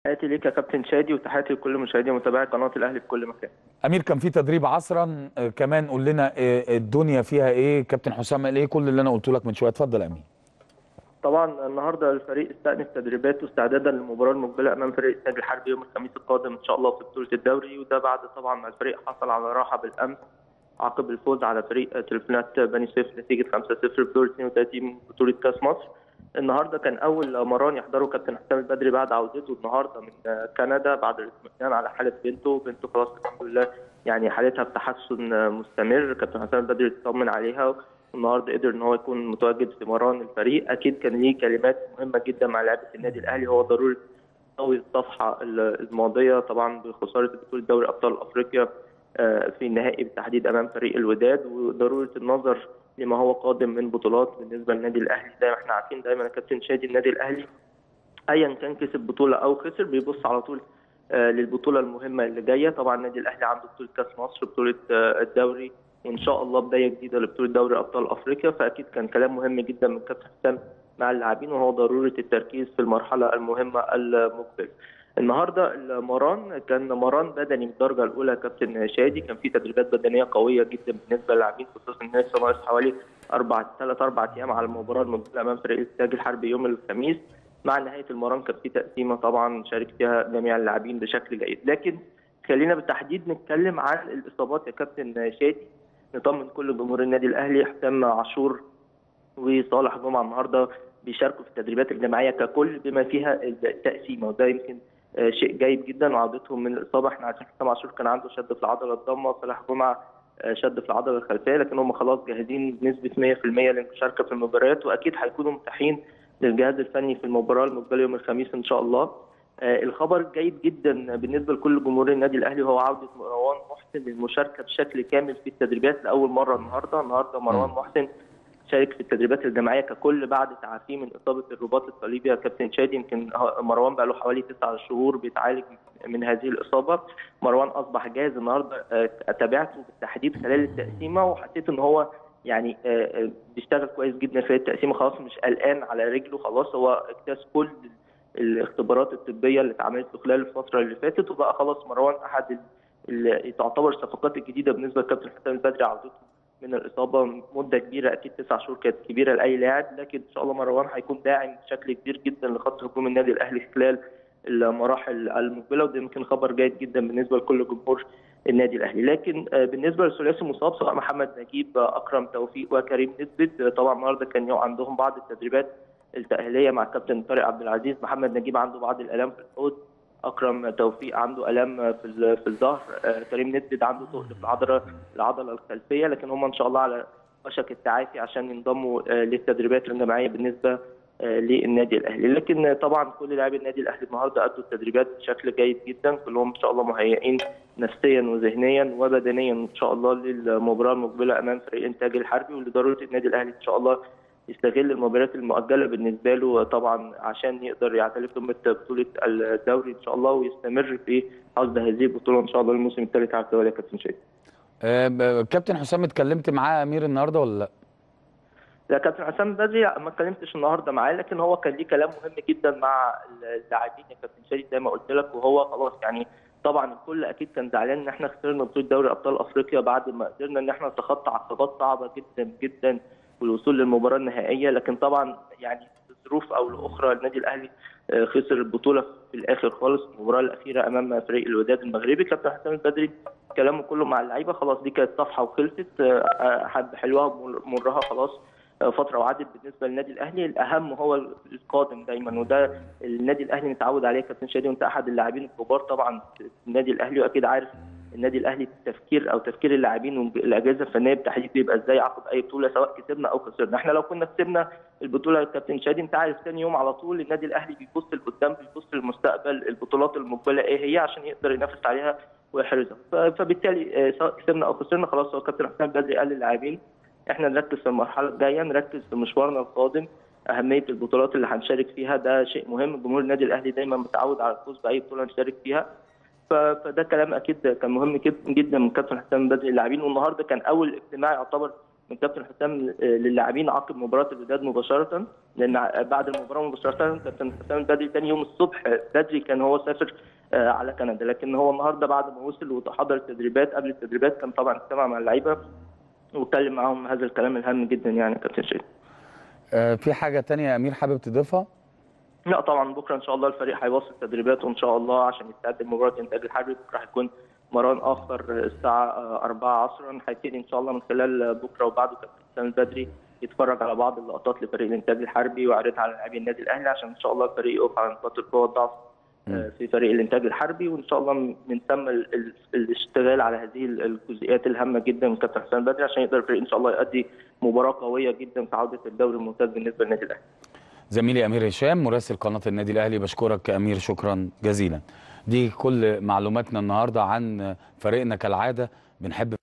تحياتي ليك يا كابتن شادي وتحياتي لكل مشاهدي ومتابعي قناه الاهلي في كل مكان. امير كان في تدريب عصرا آه، كمان قول لنا آه، الدنيا فيها ايه كابتن حسام قال ايه كل اللي انا قلته لك من شويه اتفضل يا امير طبعا النهارده الفريق استأنف تدريباته استعدادا للمباراه المقبله امام فريق النادي الحربي يوم الخميس القادم ان شاء الله في بطوله الدوري وده بعد طبعا ما الفريق حصل على راحه بالامس عقب الفوز على فريق تليفونات بني سويف نتيجه 5-0 في دور 32 من بطوله كاس مصر. النهارده كان اول مران يحضره كابتن حسام البدري بعد عودته النهارده من كندا بعد الاطمئنان على حاله بنته، بنته خلاص الحمد لله يعني حالتها في تحسن مستمر، كابتن حسام البدري اطمن عليها النهارده قدر ان هو يكون متواجد في مران الفريق، اكيد كان ليه كلمات مهمه جدا مع لعيبه النادي الاهلي هو ضروري تسوي الصفحه الماضيه طبعا بخساره بطوله دوري ابطال افريقيا آه، في النهائي بالتحديد امام فريق الوداد وضروره النظر لما هو قادم من بطولات بالنسبه للنادي الاهلي زي ما احنا عارفين دايما يا كابتن شادي النادي الاهلي ايا كان كسب بطوله او خسر بيبص على طول آه، للبطوله المهمه اللي جايه طبعا النادي الاهلي عنده بطوله كاس مصر بطوله آه، الدوري وان شاء الله بدايه جديده لبطوله دوري ابطال افريقيا فاكيد كان كلام مهم جدا من كابتن حسام مع اللاعبين وهو ضروره التركيز في المرحله المهمه المقبله. النهارده المران كان مران بدني من الدرجه الاولى يا كابتن شادي كان في تدريبات بدنيه قويه جدا بالنسبه للاعبين خصوصا ان لسه ناقص حوالي اربع ثلاث اربع ايام على المباراه المقبله امام فريق التاج الحربي يوم الخميس مع نهايه المران كان في تقسيمه طبعا شارك فيها جميع اللاعبين بشكل جيد لكن خلينا بالتحديد نتكلم عن الاصابات يا كابتن شادي نطمن كل جمهور النادي الاهلي حسام عاشور وصالح جمعه النهارده بيشاركوا في التدريبات الجماعيه ككل بما فيها التقسيمه وده يمكن آه، شيء جيد جدا وعودتهم من الاصابه احنا عارفين حسام عاشور كان عنده شد في العضله الضمه صالح جمعه آه، شد في العضله الخلفيه لكن هم خلاص جاهزين بنسبه 100% للمشاركه في المباريات واكيد هيكونوا متاحين للجهاز الفني في المباراه المقبله يوم الخميس ان شاء الله. آه، الخبر جيد جدا بالنسبه لكل جمهور النادي الاهلي هو عوده مروان محسن للمشاركه بشكل كامل في التدريبات لاول مره النهارده، النهارده مروان محسن شارك في التدريبات الجماعيه ككل بعد تعافيه من اصابه الرباط الصليبي يا كابتن شادي يمكن مروان بقى له حوالي تسعة شهور بيتعالج من هذه الاصابه مروان اصبح جاهز النهارده آه، تابعته بالتحديد خلال التقسيمه وحسيت ان هو يعني آه، آه، بيشتغل كويس جدا خلال التقسيمه خلاص مش قلقان على رجله خلاص هو اجتاز كل الاختبارات الطبيه اللي اتعملت له خلال الفتره اللي فاتت وبقى خلاص مروان احد اللي تعتبر الصفقات الجديده بالنسبه لكابتن حسام البدري عودته من الاصابه مده كبيره اكيد تسع شهور كانت كبيره لاي لاعب لكن ان شاء الله مروان هيكون داعم بشكل كبير جدا لخط هجوم النادي الاهلي خلال المراحل المقبله وده يمكن خبر جيد جدا بالنسبه لكل جمهور النادي الاهلي لكن آه، بالنسبه للثلاثي المصاب سواء محمد نجيب آه، اكرم توفيق وكريم نسبت آه، طبعا النهارده كان يوم عندهم بعض التدريبات التاهيليه مع الكابتن طارق عبد العزيز محمد نجيب عنده بعض الالام في الحوض اكرم توفيق عنده الام في ال- في الظهر آه، كريم ندد عنده ثقل في العضله العضله الخلفيه لكن هم ان شاء الله على وشك التعافي عشان ينضموا آه، للتدريبات الجماعيه بالنسبه آه، للنادي الاهلي لكن آه، طبعا كل لاعبي النادي الاهلي النهارده ادوا التدريبات بشكل جيد جدا كلهم ان شاء الله مهيئين نفسيا وذهنيا وبدنيا ان شاء الله للمباراه المقبله امام فريق انتاج الحربي ولضروره النادي الاهلي ان شاء الله يستغل المباريات المؤجله بالنسبه له طبعا عشان يقدر يعترف ضمن بطوله الدوري ان شاء الله ويستمر في حصد هذه البطوله ان شاء الله الموسم الثالث على التوالي يا كابتن شيخ. آه، ب- كابتن حسام اتكلمت معاه امير النهارده ولا لا لا كابتن حسام بدري ما اتكلمتش النهارده معاه لكن هو كان ليه كلام مهم جدا مع اللاعبين يا كابتن شادي زي ما قلت لك وهو خلاص يعني طبعا الكل اكيد كان زعلان ان احنا خسرنا بطوله دوري ابطال افريقيا بعد ما قدرنا ان احنا نتخطى عقبات صعبه جدا جدا والوصول للمباراه النهائيه لكن طبعا يعني ظروف او لاخرى النادي الاهلي آه، خسر البطوله في الاخر خالص المباراه الاخيره امام فريق الوداد المغربي كابتن حسام البدري كلامه كله مع اللعيبه خلاص دي كانت صفحه وخلصت آه، آه، حد حلوها ومرها خلاص آه، فتره وعدت بالنسبه للنادي الاهلي الاهم هو القادم دايما وده النادي الاهلي متعود عليه كابتن شادي وانت احد اللاعبين الكبار طبعا في النادي الاهلي واكيد عارف النادي الاهلي التفكير او تفكير اللاعبين والاجهزه الفنيه بالتحديد بيبقى ازاي عقب اي بطوله سواء كسبنا او خسرنا احنا لو كنا كسبنا البطوله يا كابتن شادي انت عارف ثاني يوم على طول النادي الاهلي بيبص لقدام بيبص للمستقبل البطولات المقبله ايه هي عشان يقدر ينافس عليها ويحرزها ف- فبالتالي آه، سواء كسبنا او خسرنا خلاص هو كابتن حسام بدري قال للاعبين احنا نركز في المرحله الجايه نركز في مشوارنا القادم اهميه البطولات اللي هنشارك فيها ده شيء مهم جمهور النادي الاهلي دايما متعود على الفوز باي بطوله نشارك فيها ف- فده كلام اكيد كان مهم جد- جدا من كابتن حسام بدري اللاعبين والنهارده كان اول اجتماع يعتبر من كابتن حسام للاعبين عقب مباراه الوداد مباشره لان بعد المباراه مباشره كابتن حسام البدري ثاني يوم الصبح بدري كان هو سافر على كندا لكن هو النهارده بعد ما وصل وحضر التدريبات قبل التدريبات كان طبعا اجتمع مع اللعيبه واتكلم معاهم هذا الكلام الهام جدا يعني كابتن شيخ آه، في حاجه تانية يا امير حابب تضيفها لا طبعا بكره ان شاء الله الفريق هيواصل تدريباته ان شاء الله عشان يستعد لمباراه الانتاج الحربي بكره هيكون مران اخر الساعه 4 عصرا هيبتدي ان شاء الله من خلال بكره وبعده كابتن حسام البدري يتفرج على بعض اللقطات لفريق الانتاج الحربي ويعرضها على لاعبي النادي الاهلي عشان ان شاء الله الفريق يقف على نقاط القوه والضعف آه، في فريق الانتاج الحربي وان شاء الله من ثم ال- ال- الاشتغال على هذه الجزئيات الهامه جدا من كابتن حسام البدري عشان يقدر الفريق ان شاء الله يؤدي مباراه قويه جدا في عوده الدوري الممتاز بالنسبه للنادي الاهلي زميلي امير هشام مراسل قناه النادي الاهلي بشكرك يا امير شكرا جزيلا دي كل معلوماتنا النهارده عن فريقنا كالعاده بنحب